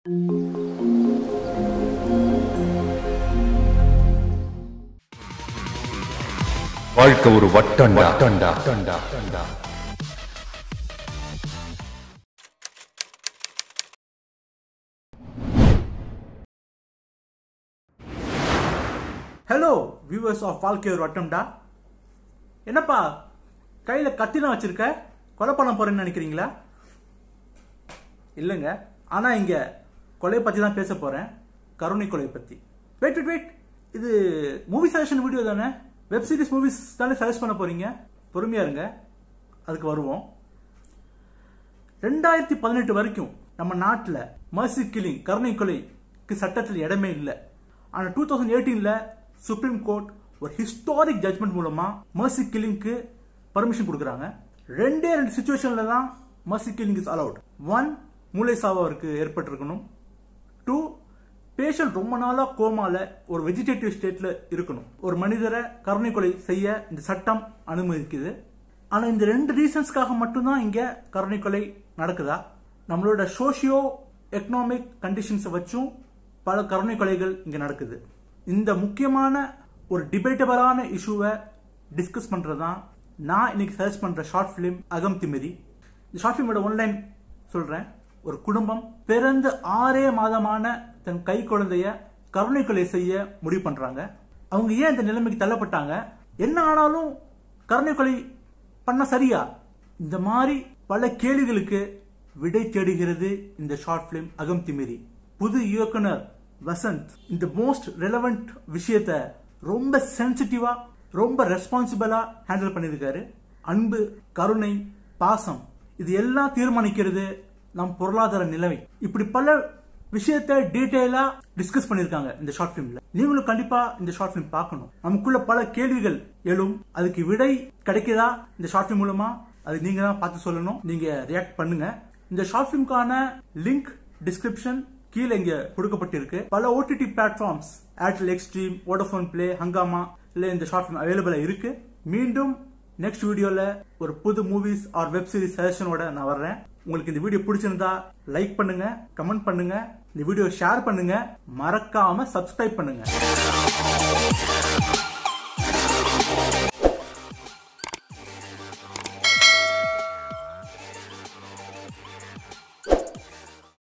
வாழ்க்கை ஒரு வட்டண்டா வட்டண்டா வட்டண்டா வட்டண்டா ஹலோ வியூவர்ஸ் ஆஃப் வாழ்க்கை ஒரு வட்டம்டா என்னப்பா கையில கத்தினா வச்சிருக்க கொலை பண்ண போறேன்னு நினைக்கிறீங்களா இல்லைங்க ஆனா இங்க கொலை பத்தி தான் பேச போறேன் கருணை கொலை பத்தி வெயிட் வெயிட் வெயிட் இது மூவி சஜஷன் வீடியோ தானே வெப் சீரிஸ் மூவிஸ் தானே சஜஸ்ட் பண்ண போறீங்க பொறுமையா இருங்க அதுக்கு வருவோம் ரெண்டாயிரத்தி பதினெட்டு வரைக்கும் நம்ம நாட்டில் மர்சி கில்லிங் கருணை கொலைக்கு சட்டத்தில் இடமே இல்லை ஆனால் டூ தௌசண்ட் எயிட்டீன்ல சுப்ரீம் கோர்ட் ஒரு ஹிஸ்டாரிக் ஜட்மெண்ட் மூலமா மர்சி கில்லிங்க்கு பர்மிஷன் கொடுக்குறாங்க ரெண்டே ரெண்டு சுச்சுவேஷன்ல தான் mercy killing is allowed one மூளை சாவு அவருக்கு ஏற்பட்டிருக்கணும் டூ பேஷண்ட் ரொம்ப நாளா கோமால ஒரு வெஜிடேட்டிவ் ஸ்டேட்ல இருக்கணும் ஒரு மனிதரை கருணை கொலை செய்ய இந்த சட்டம் அனுமதிக்குது ஆனா இந்த ரெண்டு ரீசன்ஸ்க்காக மட்டும்தான் இங்க கருணை கொலை நடக்குதா நம்மளோட சோஷியோ எக்கனாமிக் கண்டிஷன்ஸை வச்சும் பல கருணை கொலைகள் இங்க நடக்குது இந்த முக்கியமான ஒரு டிபேட்டபிளான இஷ்யூவை டிஸ்கஸ் பண்றதுதான் நான் இன்னைக்கு சர்ச் பண்ற ஷார்ட் பிலிம் அகம் திமிரி இந்த ஷார்ட் பிலிமோட ஒன்லைன் சொல்றேன் ஒரு குடும்பம் பிறந்து ஆறே மாதமான தன் கை குழந்தைய கருணை கொலை செய்ய முடிவு பண்றாங்க அவங்க ஏன் இந்த நிலைமைக்கு தள்ளப்பட்டாங்க என்ன ஆனாலும் கருணை கொலை பண்ண சரியா இந்த மாதிரி பல கேள்விகளுக்கு விடை தேடுகிறது இந்த ஷார்ட் பிலிம் அகம் திமிரி புது இயக்குனர் வசந்த் இந்த மோஸ்ட் ரெலவெண்ட் விஷயத்த ரொம்ப சென்சிட்டிவா ரொம்ப ரெஸ்பான்சிபிளா ஹேண்டில் பண்ணியிருக்காரு அன்பு கருணை பாசம் இது எல்லாம் தீர்மானிக்கிறது நம் பொருளாதார நிலைமை இப்படி பல விஷயத்த டீடைலா டிஸ்கஸ் பண்ணிருக்காங்க இந்த ஷார்ட் பிலிம்ல நீங்களும் கண்டிப்பா இந்த ஷார்ட் பிலிம் பார்க்கணும் நமக்குள்ள பல கேள்விகள் எழும் அதுக்கு விடை கிடைக்குதா இந்த ஷார்ட் பிலிம் மூலமா அது நீங்க தான் பார்த்து சொல்லணும் நீங்க ரியாக்ட் பண்ணுங்க இந்த ஷார்ட் பிலிம்கான லிங்க் டிஸ்கிரிப்ஷன் கீழே இங்க கொடுக்கப்பட்டிருக்கு பல OTT platforms Airtel Xtreme Vodafone play Hungama இல்ல இந்த ஷார்ட் பிலிம் அவைலபிளா இருக்கு மீண்டும் நெக்ஸ்ட் வீடியோல ஒரு புது மூவிஸ் ஆர் வெப் சீரிஸ் சஜஷனோட நான் வர்றேன் உங்களுக்கு இந்த வீடியோ பிடிச்சிருந்தா லைக் பண்ணுங்க கமெண்ட் பண்ணுங்க இந்த வீடியோ ஷேர் பண்ணுங்க மறக்காம சப்ஸ்கிரைப் பண்ணுங்க